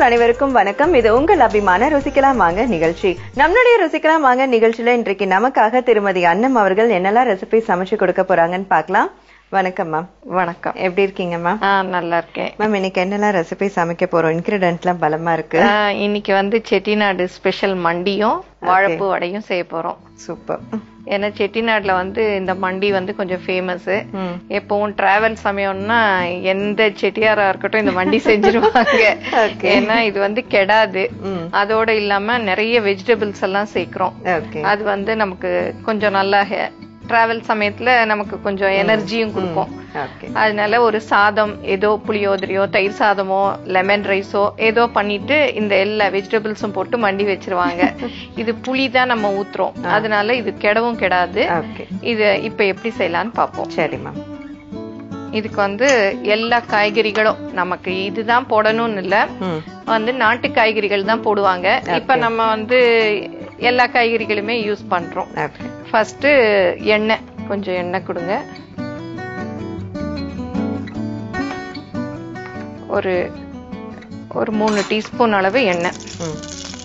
நேயர்கள் அனைவருக்கும் வணக்கம் இது உங்கள் அபிமான ருசிக்கலாம் வாங்க நிகழ்ச்சி நம்மளுடைய ருசிக்கலாம் வாங்க நிகழ்ச்சியில இன்றைக்கு நமக்காக திருமதி அன்னம் அவர்கள் என்னெல்லாம் ரெசிபி சமைச்சு கொடுக்க போறாங்கன்னு பார்க்கலாம் வணக்கம் மேம் வணக்கம் எப்படி இருக்கீங்க மேம் ஆ நல்லா இருக்கேன் மேம் இன்னைக்கு என்னெல்லாம் ரெசிபி சமைக்க போறோம் இன்கிரிடென்ட்லாம் பலமா இருக்கு ஆ, இன்னைக்கு வந்து செட்டிநாடு ஸ்பெஷல் மண்டியும் வாழைப்பூ வடையும் செய்ய போறோம் சூப்பர் ஏன்னா செட்டிநாடுல வந்து இந்த மண்டி வந்து கொஞ்சம் ஃபேமஸ் ம். எப்பவும் டிராவல் சமயம்னா எந்த செட்டியாரா இருக்கட்டும் இந்த மண்டி செஞ்சிருவாங்க Okay. ஏன்னா இது வந்து கெடாது ம். அதோட இல்லாம நிறைய வெஜிடபிள்ஸ் எல்லாம் சேர்க்கிறோம் ஓகே அது வந்து நமக்கு கொஞ்சம் நல்லா டிராவல் சமயத்துல நமக்கு கொஞ்சம் எனர்ஜியும் கொடுக்கும் ஓகே அதனால ஒரு சாதம் ஏதோ புளியோதரையோ தயிர் சாதமோ லெமன் ரைஸோ ஏதோ பண்ணிட்டு இந்த எல்லா வெஜிடபிள்ஸும் போட்டு மண்டி வச்சிருவாங்க இது புளி தான் நம்ம ஊத்துறோம் அதனால இது கெடவும் கெடாது ஓகே இது இப்ப எப்படி செய்யலாம்னு பார்ப்போம் சரி மேம் இதுக்கு வந்து எல்லா காய்கறிகளும் நமக்கு இதுதான் போடணும்னு இல்ல ம் வந்து நாட்டு காய்கறிகள் தான் போடுவாங்க இப்ப நம்ம வந்து எல்லா காய்கறிகளுமே யூஸ் பண்றோம் ஓகே ஃபர்ஸ்ட் எண்ணெய் கொஞ்சம் எண்ணெய் கொடுங்க ஒரு ஒரு மூணு டீஸ்பூன் அளவு எண்ணெய் ம்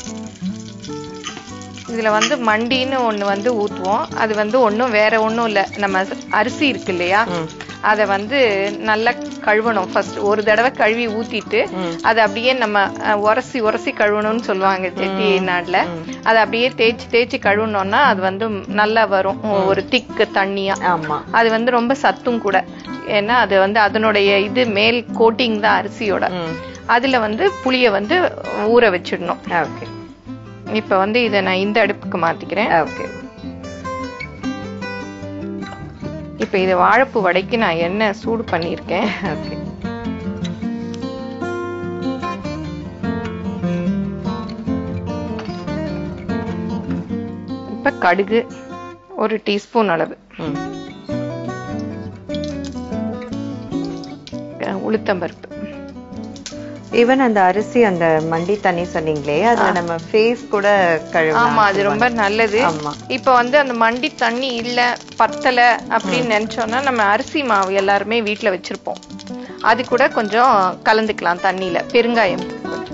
இதுல வந்து மண்டின்னு ஒண்ணு வந்து ஊத்துவோம் அது வந்து ஒண்ணும் வேற ஒண்ணும் இல்ல நம்ம அரிசி இருக்கு இல்லையா ம் அத வந்து நல்லா கழுவணும் ஃபர்ஸ்ட் ஒரு தடவை கழுவி ஊத்திட்டு ம். அதை அப்படியே நம்ம அஹ், உரசி உரசி கழுவணும்னு சொல்லுவாங்க செட்டி நாட்டுல அதை அப்படியே தேய்ச்சி தேய்ச்சி கழுவுனோம்னா அது வந்து நல்லா வரும் ஒரு திக்கு தண்ணியா ஆமா அது வந்து ரொம்ப சத்தும் கூட ஏன்னா அது வந்து அதனுடைய இது மேல் கோட்டிங் தான் அரிசியோட ம் அதுல வந்து புளிய வந்து ஊற வச்சிடணும் ஓகே இப்ப வந்து இதை நான் இந்த அடுப்புக்கு மாத்திக்கிறேன் ஓகே இப்ப இது வாழைப்பூ வடைக்கு நான் எண்ணெய் சூடு பண்ணியிருக்கேன் ஓகே இப்ப கடுகு ஒரு டீஸ்பூன் அளவு ம் அஹ் உளுத்தம்பருப்பு ஈவன் அந்த அரிசி அந்த மண்டி தண்ணி சொன்னீங்களே அதுல நம்ம ஃபேஸ் கூட கழுவலாம் ஆமா அது ரொம்ப நல்லது ஆமா இப்ப வந்து அந்த மண்டி தண்ணி இல்ல பத்தல அப்படின்னு நினைச்சோம்னா நம்ம அரிசி மாவு எல்லாருமே வீட்ல வச்சிருப்போம் அது கூட கொஞ்சம் கலந்துக்கலாம் தண்ணியில பெருங்காயம் கொஞ்சம்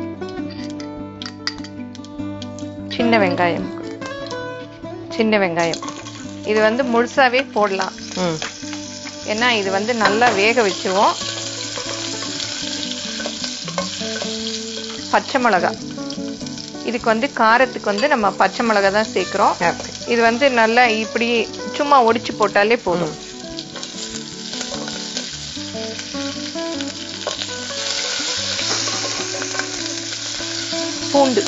சின்ன வெங்காயம் சின்ன வெங்காயம் இது வந்து முழுசாவே போடலாம் ம் ஏன்னா இது வந்து நல்லா வேக வச்சிருவோம் பச்சை மிளகா இதுக்கு வந்து காரத்துக்கு வந்து நம்ம பச்சை மிளகா தான் சேர்க்கிறோம் ஓகே இது வந்து நல்லா இப்படி சும்மா ஒடிச்சு போட்டாலே போதும் பூண்டு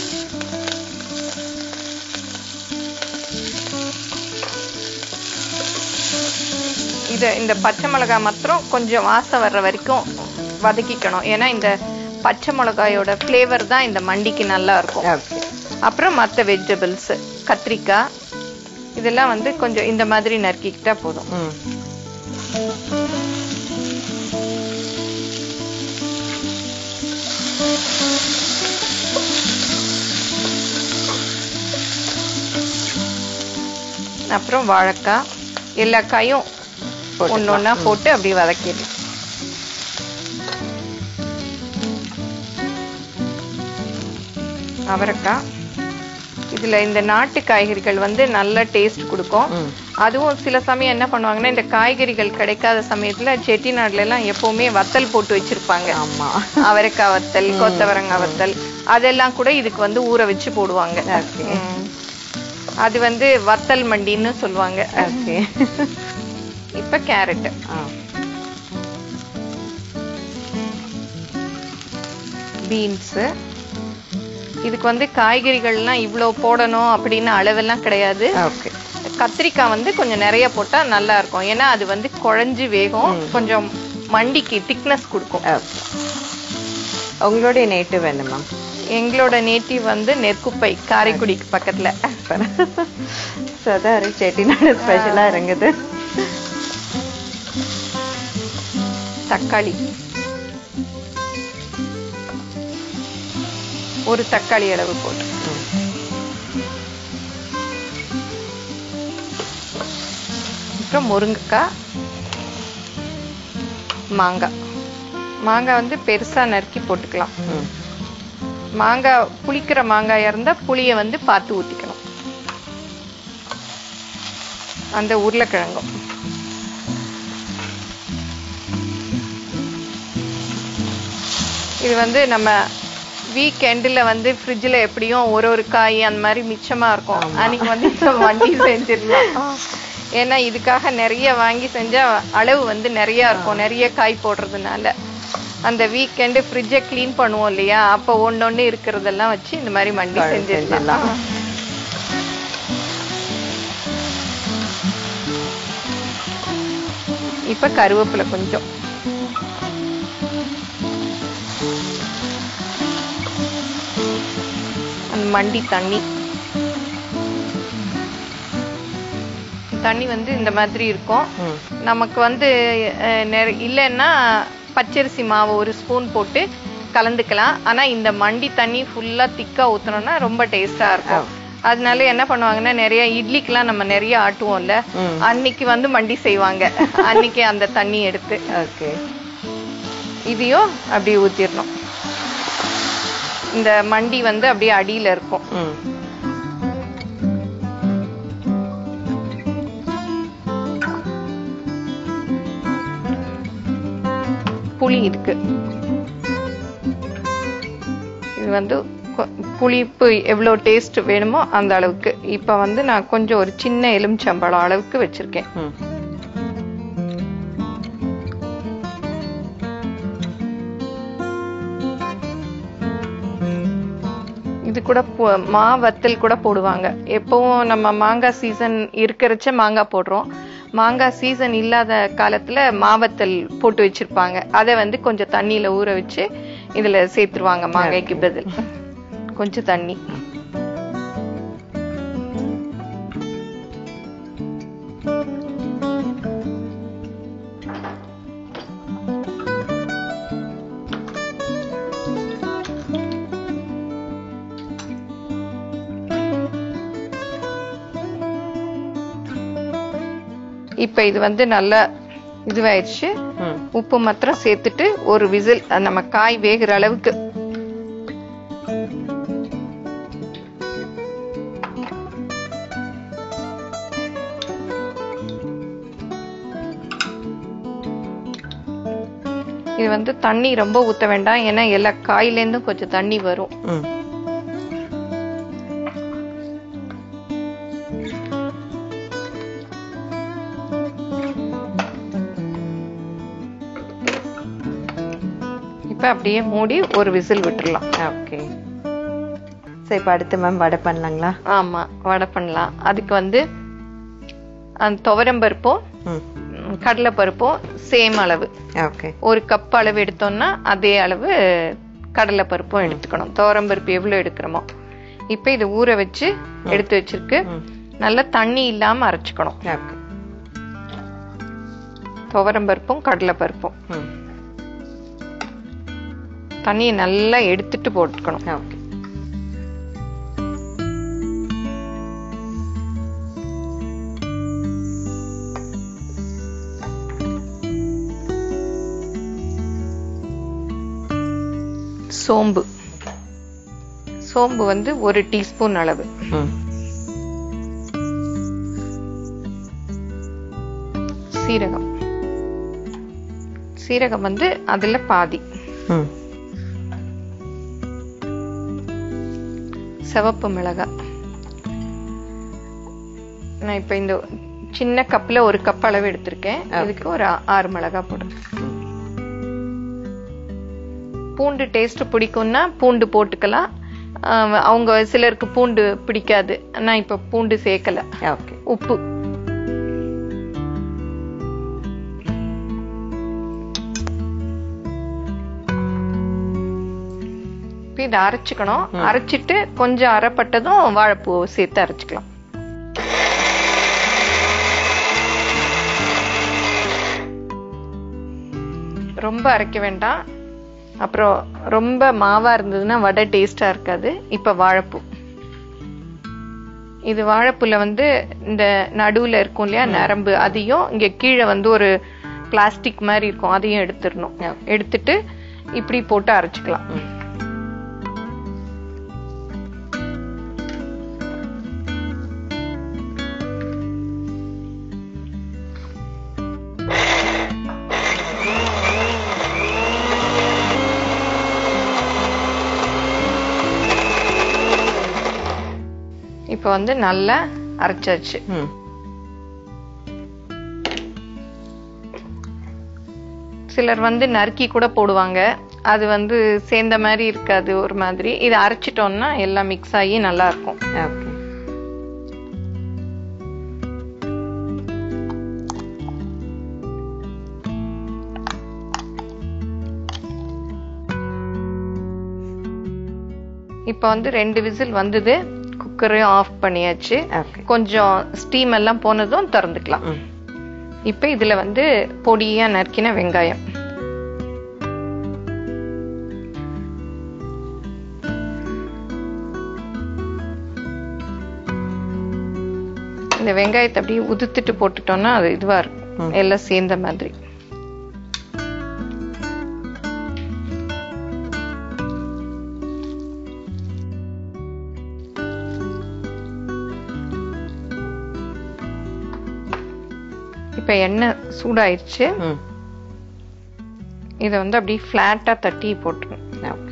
இத இந்த பச்சை மிளகாய் மாத்திரம் கொஞ்சம் வாசம் வர்ற வரைக்கும் வதக்கிக்கணும் ஏன்னா இந்த பச்சை மிளகாயோட ஃப்ளேவர் தான் இந்த மண்டிக்கு நல்லா இருக்கும் ஓகே அப்புறம் மற்ற வெஜிடபிள்ஸ் கத்திரிக்காய் இதெல்லாம் வந்து கொஞ்சம் இந்த மாதிரி நறுக்கிக்கிட்டா போதும் ம் அப்புறம் வாழைக்காய் எல்லா காயும் ஒண்ணு ஒண்ணா போட்டு அப்படியே வதக்கிடலாம் அவரைக்காய் இதுல இந்த நாட்டு காய்கறிகள் வந்து நல்ல டேஸ்ட் கொடுக்கும் ம் அதுவும் சில சமயம் என்ன பண்ணுவாங்கன்னா இந்த காய்கறிகள் கிடைக்காத சமயத்துல செட்டிநாடுல எல்லாம் எப்பவுமே வத்தல் போட்டு வச்சிருப்பாங்க ஆமா அவரைக்காய் வத்தல் கொத்தவரங்காய் வத்தல் அதெல்லாம் கூட இதுக்கு வந்து ஊற வச்சு போடுவாங்க ஓகே ம். அது வந்து வத்தல் மண்டின்னு சொல்லுவாங்க ஓகே இப்ப கேரட் ஆ பீன்ஸ் இதுக்கு வந்து காய்கறிகள்லாம் இவ்வளவு போடணும் அப்படின்னு அளவெல்லாம் கிடையாது ஓகே கத்திரிக்காய் வந்து கொஞ்சம் நிறைய போட்டா நல்லா இருக்கும் ஏன்னா அது வந்து குழஞ்சு வேகும் கொஞ்சம் மண்டிக்கு திக்னஸ் கொடுக்கும் ஓகே உங்களுடைய நேட்டிவ் என்ன மேம் எங்களோட நேட்டிவ் வந்து நெற்குப்பை காரைக்குடிக்கு பக்கத்துல ஸோ அதான் செட்டிநாடு ஸ்பெஷலா இறங்குது தக்காளி ஒரு தக்காளி அளவு போட்டு அப்புறம் முருங்கைக்காய் மாங்காய் மாங்காய் வந்து பெருசா நறுக்கி போட்டுக்கலாம் ம் மாங்காய் புளிக்கிற மாங்காயா இருந்தா புளிய வந்து பார்த்து ஊத்திக்கணும் அந்த உருளைக்கிழங்கும் இது வந்து நம்ம வீக்கெண்டில் வந்து ஃப்ரிட்ஜில் எப்படியும் ஒரு ஒரு காய் அந்த மாதிரி மிச்சமா இருக்கும் அன்னைக்கு வந்து இந்த வண்டி செஞ்சிடலாம் ஏன்னா இதுக்காக நிறைய வாங்கி செஞ்சா அளவு வந்து நிறைய இருக்கும் நிறைய காய் போடுறதுனால அந்த வீக்கெண்டு ஃப்ரிட்ஜை க்ளீன் பண்ணுவோம் இல்லையா அப்போ ஒண்ணொண்ணு இருக்கிறதெல்லாம் வச்சு இந்த மாதிரி மண்டி செஞ்சிடலாம் இப்ப கருவேப்பிலை கொஞ்சம் அந்த மண்டி தண்ணி தண்ணி வந்து இந்த மாதிரி இருக்கும் ம் நமக்கு வந்து அஹ், நிறை- இல்லைன்னா பச்சரிசி மாவு ஒரு ஸ்பூன் போட்டு கலந்துக்கலாம் ஆனா இந்த மண்டி தண்ணி ஃபுல்லா திக்கா ஊத்தணும்னா ரொம்ப டேஸ்டா இருக்கும் அதனால என்ன பண்ணுவாங்கன்னா நிறைய இட்லிக்கெல்லாம் நம்ம நிறைய ஆட்டுவோம்ல ம் அன்னைக்கு வந்து மண்டி செய்வாங்க அன்னைக்கு அந்த தண்ணி எடுத்து ஓகே இதையும் அப்படியே ஊத்திடணும் இந்த மண்டி வந்து அப்படியே அடியில இருக்கும் ம் புளி இருக்கு இது வந்து கொ- புளிப்பு எவ்வளோ டேஸ்ட் வேணுமோ அந்த அளவுக்கு இப்போ வந்து நான் கொஞ்சம் ஒரு சின்ன எலுமிச்சம்பழம் அளவுக்கு வச்சிருக்கேன் ம் இது கூட பு- மா வத்தல் கூட போடுவாங்க எப்பவும் நம்ம மாங்காய் சீசன் இருக்கிறச்ச மாங்காய் போடுறோம் மாங்காய் சீசன் இல்லாத காலத்துல மாவத்தல் போட்டு வச்சிருப்பாங்க அதை வந்து கொஞ்சம் தண்ணியில ஊற வச்சு இதுல சேர்த்துருவாங்க மாங்காய்க்கு பதில் கொஞ்சம் தண்ணி இப்ப இது வந்து நல்லா இதுவாயிடுச்சு ம் உப்பு மாத்திரம் சேர்த்துட்டு ஒரு விசில் நம்ம காய் வேகிற அளவுக்கு இது வந்து தண்ணி ரொம்ப ஊத்த வேண்டாம் ஏன்னா எல்லா காயிலேருந்தும் கொஞ்சம் தண்ணி வரும் ம் இப்ப அப்படியே மூடி ஒரு விசில் விட்டுறலாம் ஓகே சரி இப்போ அடுத்து மேம் வடை பண்ணலாங்களா ஆமா வடை பண்ணலாம் அதுக்கு வந்து அந்த துவரம்பருப்பும் ம் ம், கடலைப்பருப்பும் சேம் அளவு ஓகே ஒரு கப் அளவு எடுத்தோம்னா அதே அளவு கடலைப்பருப்பும் எடுத்துக்கணும் துவரம்பருப்பு எவ்வளவு எடுக்கிறோமோ இப்போ இதை ஊற வச்சு எடுத்து வச்சிருக்கு ம் நல்லா தண்ணி இல்லாம அரைச்சுக்கணும் ஓகே துவரம்பருப்பும் கடலைப்பருப்பும் ம் தண்ணியை நல்லா எடுத்துட்டு போட்டுக்கணும் ஓகே சோம்பு சோம்பு வந்து ஒரு டீஸ்பூன் அளவு ம் சீரகம் சீரகம் வந்து அதுல பாதி ம் சிவப்பு மிளகாய் நான் இப்ப இந்த சின்ன கப்ல ஒரு கப் அளவு எடுத்திருக்கேன் இதுக்கு ஒரு ஆ- ஆறு மிளகாய் போடுறேன் பூண்டு டேஸ்ட் பிடிக்கும்னா பூண்டு போட்டுக்கலாம் ஆஹ் அவங்க சிலருக்கு பூண்டு பிடிக்காது நான் இப்ப பூண்டு சேர்க்கல ஓகே உப்பு இப்ப இதை அரைச்சுக்கணும் அரைச்சிட்டு கொஞ்சம் அரைப்பட்டதும் வாழைப்பூ சேர்த்து அரைச்சுக்கலாம் ரொம்ப அரைக்க வேண்டாம் அப்புறம் ரொம்ப மாவா இருந்ததுன்னா வடை டேஸ்டா இருக்காது இப்ப வாழைப்பூ இது வாழைப்பூல வந்து இந்த நடுவுல இருக்கும் இல்லையா நரம்பு அதையும் இங்க கீழே வந்து ஒரு பிளாஸ்டிக் மாதிரி இருக்கும் அதையும் எடுத்துடணும் எடுத்துட்டு இப்படி போட்டு அரைச்சுக்கலாம் இப்போ வந்து நல்லா அரைச்சாச்சு ம் சிலர் வந்து நறுக்கி கூட போடுவாங்க அது வந்து சேர்ந்த மாதிரி இருக்காது ஒரு மாதிரி இதை அரைச்சிட்டோம்னா எல்லாம் மிக்ஸ் ஆகி நல்லா இருக்கும் ஓகே இப்போ வந்து ரெண்டு விசில் வந்தது குக்கரையும் ஆஃப் பண்ணியாச்சு ஓகே கொஞ்சம் ஸ்டீம் எல்லாம் போனதும் திறந்துக்கலாம் ம் இப்போ இதுல வந்து பொடியா நறுக்கின வெங்காயம் இந்த வெங்காயத்தை அப்படியே உதுத்துட்டு போட்டுட்டோம்னா அது இதுவா இருக்கும் எல்லாம் சேர்ந்த மாதிரி இப்ப எண்ணெய் சூடாயிருச்சு ம் இதை வந்து அப்படியே ஃப்ளாட்டா தட்டி போட்டுருணும் ஓகே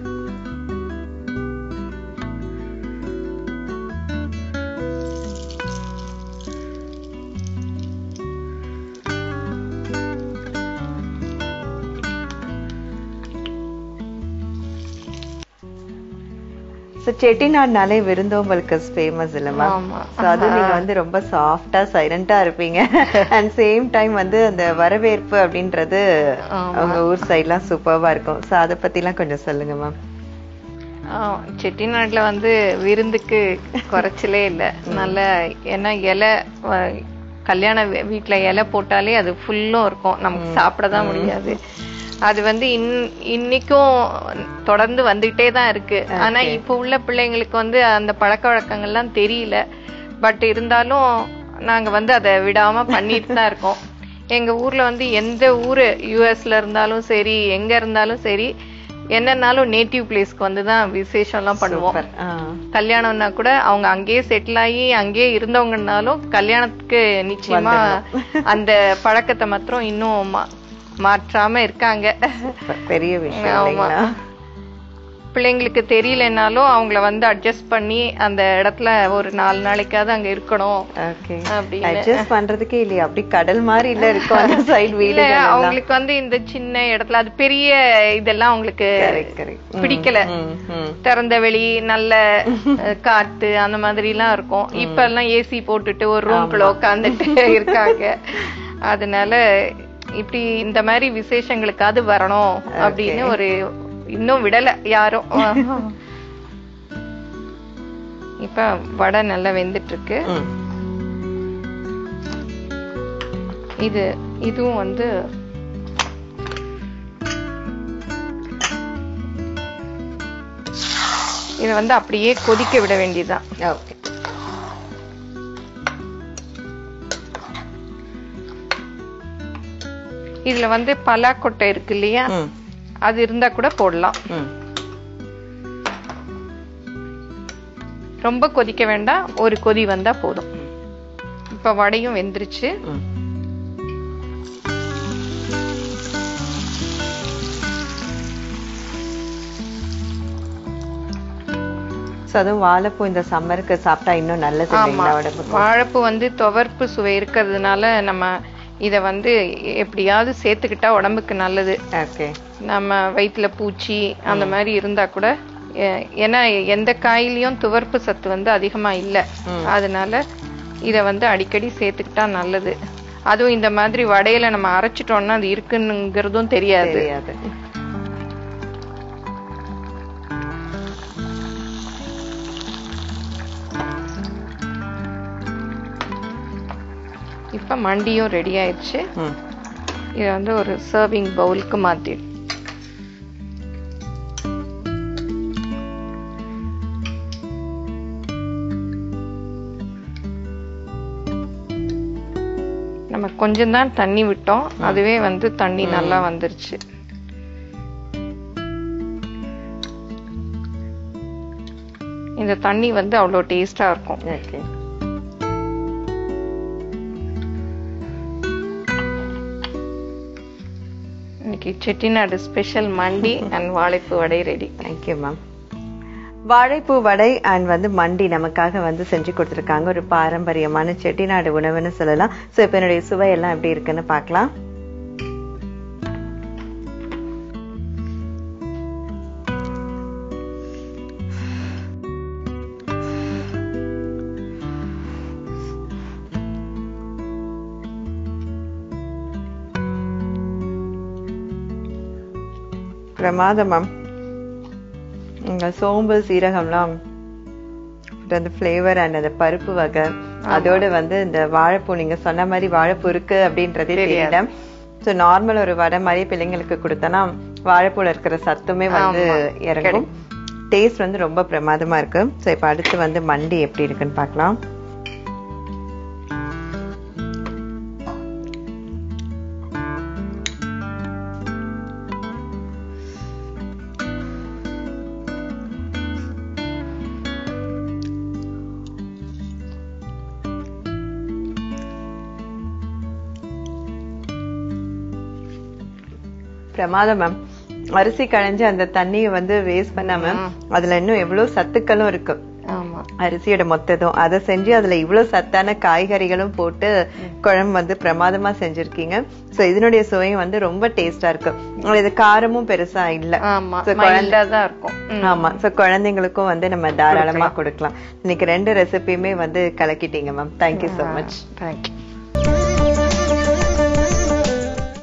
ஸோ செட்டிநாடுனாலே விருந்தோம்பலுக்கு ஃபேமஸ் இல்லைம்மா ஆமா. ஸோ அது நீங்க வந்து ரொம்ப சாஃப்டா சைலண்டா இருப்பீங்க அண்ட் சேம் டைம் வந்து அந்த வரவேற்பு அப்படின்றது ஆமா. அவங்க ஊர் சைட்லாம் சூப்பர்வா இருக்கும் ஸோ அதை பத்திலாம் கொஞ்சம் சொல்லுங்க மேம் ஆ, செட்டிநாட்டுல வந்து விருந்துக்கு குறைச்சலே இல்ல நல்ல ஏன்னா இலை வ- கல்யாண வீ- வீட்ல இலை போட்டாலே அது ஃபுல்லும் இருக்கும் நமக்கு சாப்பிட தான் முடியாது அது வந்து இன் இன்னைக்கும் தொடர்ந்து வந்துட்டே தான் இருக்கு ஆனா இப்போ உள்ள பிள்ளைங்களுக்கு வந்து அந்த பழக்க வழக்கங்கள்லாம் தெரியல பட் இருந்தாலும் நாங்க வந்து அதை விடாம பண்ணிட்டு தான் இருக்கோம் எங்க ஊர்ல வந்து எந்த ஊரு யூஎஸ்ல இருந்தாலும் சரி எங்க இருந்தாலும் சரி என்னன்னாலும் நேட்டிவ் பிளேஸ்க்கு வந்து தான் விசேஷம்லாம் பண்ணுவோம் சூப்பர் ஆ கல்யாணம்னா கூட அவங்க அங்கேயே செட்டில் ஆகி அங்கேயே இருந்தவங்கனாலும் கல்யாணத்துக்கு நிச்சயமா அந்த பழக்கத்தை மாத்திரம் இன்னும் மா- மாற்றாம இருக்காங்க super. பெரிய விஷயம் ஆமா. இல்லைங்களா பிள்ளைங்களுக்கு தெரியலனாலும் அவங்கள வந்து அட்ஜஸ்ட் பண்ணி அந்த இடத்துல ஒரு நாலு நாளைக்காவது அங்க இருக்கணும் ஓகே அப்படின்னு அட்ஜஸ்ட் பண்றதுக்கே இல்லையா அப்படி கடல் மாதிரி இல்ல இருக்கும் அந்த சைடு இல்ல வீடு அவங்களுக்கு வந்து இந்த சின்ன இடத்துல அது பெரிய இதெல்லாம் அவங்களுக்கு கரெக்ட் கரெக்ட் பிடிக்கல ம் திறந்த வெளி நல்ல அஹ், காத்து அந்த மாதிரி எல்லாம் இருக்கும் இப்ப எல்லாம் ஏசி போட்டுட்டு ஒரு ரூம்குள்ள உட்காந்துட்டு இருக்காங்க அதனால இப்படி இந்த மாதிரி விசேஷங்களுக்காவது வரணும் அப்படின்னு ஒரு இன்னும் விடல யாரும் இப்ப வடை நல்லா வெந்துட்டு இருக்கு ம் இது இதுவும் வந்து இதை வந்து அப்படியே கொதிக்க விட வேண்டியதுதான் ஓகே இதுல வந்து பலாக்கொட்டை இருக்கு இல்லையா ம் அது இருந்தா கூட போடலாம் ம் ரொம்ப கொதிக்க வேண்டாம் ஒரு கொதி வந்தா போதும் இப்ப வடையும் வெந்துருச்சு ம் ஸோ அதுவும் வாழைப்பூ இந்த சம்மருக்கு சாப்பிட்டா இன்னும் நல்லது ஆமா இல்லைங்களா உடம்புக்கு வாழைப்பூ வந்து துவர்ப்பு சுவை இருக்கிறதுனால நம்ம இத வந்து எப்படியாவது சேர்த்துக்கிட்டா உடம்புக்கு நல்லது ஓகே நம்ம வயிற்றுல பூச்சி அந்த மாதிரி இருந்தா கூட எ- ஏன்னா எந்த காயிலையும் துவர்ப்பு சத்து வந்து அதிகமா இல்ல அதனால இத வந்து அடிக்கடி சேர்த்துக்கிட்டா நல்லது அதுவும் இந்த மாதிரி வடையில நம்ம அரைச்சிட்டோம்னா அது இருக்குங்கிறதும் தெரியாது தெரியாது இப்ப மண்டியும் ரெடி ஆயிடுச்சு ம் இதை வந்து ஒரு சர்விங் பவுலுக்கு மாத்தி நம்ம கொஞ்சம் தான் தண்ணி விட்டோம் அதுவே வந்து தண்ணி நல்லா வந்துருச்சு இந்த தண்ணி வந்து அவ்வளோ டேஸ்டா இருக்கும் ஓகே இன்னைக்கு செட்டிநாடு ஸ்பெஷல் மண்டி அண்ட் வாழைப்பு வடை ரெடி தேங்க்யூ மேம் வாழைப்பூ வடை அண்ட் வந்து மண்டி நமக்காக வந்து செஞ்சு கொடுத்துருக்காங்க ஒரு பாரம்பரியமான செட்டிநாடு உணவுன்னு சொல்லலாம் ஸோ இப்போ என்னுடைய சுவையெல்லாம் எப்படி இருக்குன்னு பார்க்கலாம் பிரமாதம் மேம் இந்த சோம்பு சீரகம்லாம் அந்த ஃப்ளேவர் அண்ட் அந்த பருப்பு வகை அதோட வந்து இந்த வாழைப்பூ நீங்க சொன்ன மாதிரி வாழைப்பூ இருக்கு அப்படின்றதே தெரியல ஸோ நார்மல் ஒரு வடை மாதிரி பிள்ளைங்களுக்கு கொடுத்தனா வாழைப்பூல இருக்கிற சத்துமே வந்து இறங்கும் டேஸ்ட் வந்து ரொம்ப பிரமாதமா இருக்கு ஸோ இப்போ அடுத்து வந்து மண்டி எப்படி இருக்குன்னு பார்க்கலாம் பிரமாதம் மேம் அரிசி களைஞ்சு அந்த தண்ணியை வந்து வேஸ்ட் பண்ணாம அதுல இன்னும் எவ்வளவு சத்துக்களும் இருக்கு ஆமா அரிசியோட மொத்ததும் அதை செஞ்சு அதுல இவ்வளவு சத்தான காய்கறிகளும் போட்டு குழம்பு வந்து பிரமாதமா செஞ்சிருக்கீங்க சோ இதனுடைய சுவையும் வந்து ரொம்ப டேஸ்டா இருக்கு உங்களுக்கு இது காரமும் பெருசா இல்ல ஆமா So, மைல்டா தான் இருக்கும் ம். ஆமா சோ குழந்தைங்களுக்கும் வந்து நம்ம தாராளமா கொடுக்கலாம் இன்னைக்கு ரெண்டு ரெசிபியுமே வந்து கலக்கிட்டீங்க ma'am thank you so much thank you